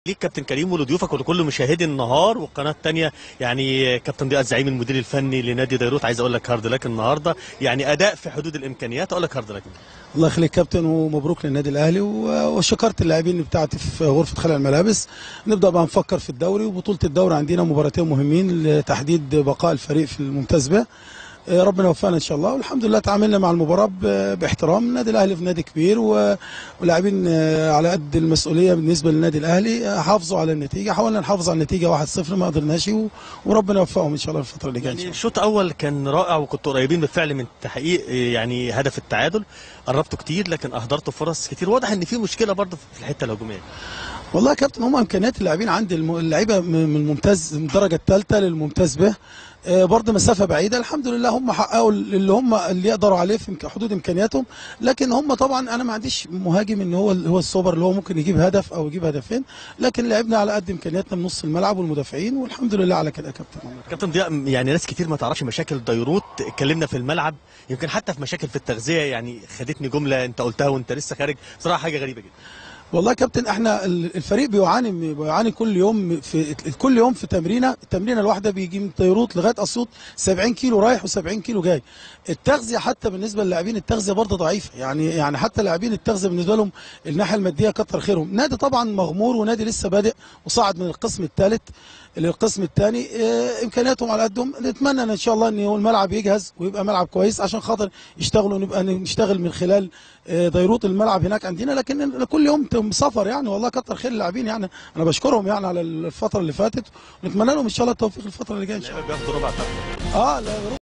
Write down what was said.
ليك كابتن كريم ولضيوفك ولكل مشاهدي النهار والقناه الثانيه يعني كابتن ضياء الزعيم المدير الفني لنادي ديروت عايز اقول لك هارد لك النهارده يعني اداء في حدود الامكانيات اقول لك هارد لك الله يخليك كابتن ومبروك للنادي الاهلي و- وشكرت اللاعبين بتاعتي في غرفه خلع الملابس نبدا بقى نفكر في الدوري وبطوله الدوري عندنا مباراتين مهمين لتحديد بقاء الفريق في الممتاز به آه، ربنا يوفقنا ان شاء الله والحمد لله تعاملنا مع المباراه ب- باحترام النادي الاهلي في نادي كبير و- ولاعبين آه، على قد المسؤوليه بالنسبه للنادي الاهلي آه، حافظوا على النتيجه حاولنا نحافظ على النتيجه 1-0 ما قدرناش و- وربنا يوفقهم ان شاء الله الفتره اللي جايه إن شاء يعني الله. الشوط الاول كان رائع وكنتوا قريبين بالفعل من تحقيق يعني هدف التعادل قربتوا كتير لكن اهدرتوا فرص كتير واضح ان في مشكله برضه في الحته الهجوميه والله يا كابتن هم امكانيات اللاعبين عندي الم- اللعيبه من من الممتاز من الدرجه الثالثه للممتاز به آه، برضه مسافه بعيده الحمد لله هم حققوا اللي هم اللي يقدروا عليه في إمك- حدود امكانياتهم لكن هم طبعا انا ما عنديش مهاجم ان هو هو السوبر اللي هو ممكن يجيب هدف او يجيب هدفين لكن لعبنا على قد امكانياتنا من نص الملعب والمدافعين والحمد لله على كده يا كابتن كابتن ضياء يعني ناس كتير ما تعرفش مشاكل ديروت اتكلمنا في الملعب يمكن حتى في مشاكل في التغذيه يعني خدتني جمله انت قلتها وانت لسه خارج بصراحه حاجه غريبه جدا والله يا كابتن احنا ال- الفريق بيعاني بيعاني كل يوم في كل يوم في تمرينه التمرينه الواحده بيجي من طيروت لغايه اسيوط 70 كيلو رايح و70 كيلو جاي التغذيه حتى بالنسبه للاعبين التغذيه برضه ضعيفه يعني يعني حتى لاعبين التغذيه بالنسبه لهم الناحيه الماديه كتر خيرهم نادي طبعا مغمور ونادي لسه بادئ وصعد من القسم الثالث للقسم الثاني اه، امكانياتهم على قدهم نتمنى ان شاء الله ان هو الملعب يجهز ويبقى ملعب كويس عشان خاطر يشتغلوا ونبقى نشتغل من خلال اه، ديروت الملعب هناك عندنا لكن كل يوم تم سفر يعني والله كتر خير اللاعبين يعني انا بشكرهم يعني على الفتره اللي فاتت ونتمنى لهم ان شاء الله التوفيق الفتره اللي جايه ان شاء اللعيبه بياخدوا ربع فرق الله اه لا